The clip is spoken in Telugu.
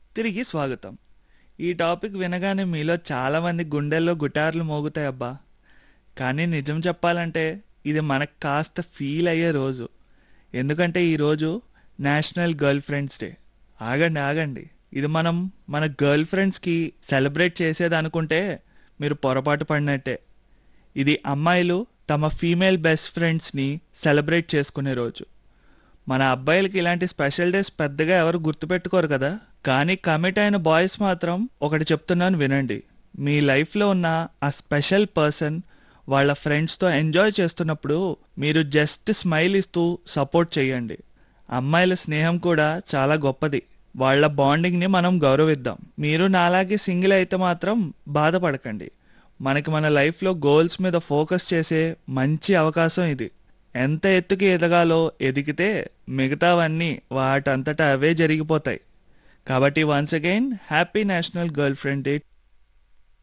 తిరిగి స్వాగతం ఈ టాపిక్ వినగానే మీలో చాలామంది గుండెల్లో గుటార్లు మోగుతాయి అబ్బా కానీ నిజం చెప్పాలంటే ఇది మనకు కాస్త ఫీల్ అయ్యే రోజు ఎందుకంటే ఈరోజు నేషనల్ గర్ల్ ఫ్రెండ్స్ డే ఆగండి ఆగండి ఇది మనం మన గర్ల్ ఫ్రెండ్స్కి సెలబ్రేట్ చేసేది అనుకుంటే మీరు పొరపాటు పడినట్టే ఇది అమ్మాయిలు తమ ఫీమేల్ బెస్ట్ ఫ్రెండ్స్ని సెలబ్రేట్ చేసుకునే రోజు మన అబ్బాయిలకి ఇలాంటి స్పెషల్ డేస్ పెద్దగా ఎవరు గుర్తుపెట్టుకోరు కదా కానీ కమిట్ అయిన బాయ్స్ మాత్రం ఒకటి చెప్తున్నాను వినండి మీ లైఫ్లో ఉన్న ఆ స్పెషల్ పర్సన్ వాళ్ళ ఫ్రెండ్స్తో ఎంజాయ్ చేస్తున్నప్పుడు మీరు జస్ట్ స్మైల్ ఇస్తూ సపోర్ట్ చేయండి అమ్మాయిల స్నేహం కూడా చాలా గొప్పది వాళ్ళ బాండింగ్ని మనం గౌరవిద్దాం మీరు నాలాగే సింగిల్ అయితే మాత్రం బాధపడకండి మనకి మన లైఫ్లో గోల్స్ మీద ఫోకస్ చేసే మంచి అవకాశం ఇది ఎంత ఎత్తుకి ఎదగాలో ఎదిగితే మిగతావన్నీ వాటంతటా అవే జరిగిపోతాయి కాబట్టి once again happy national girlfriend day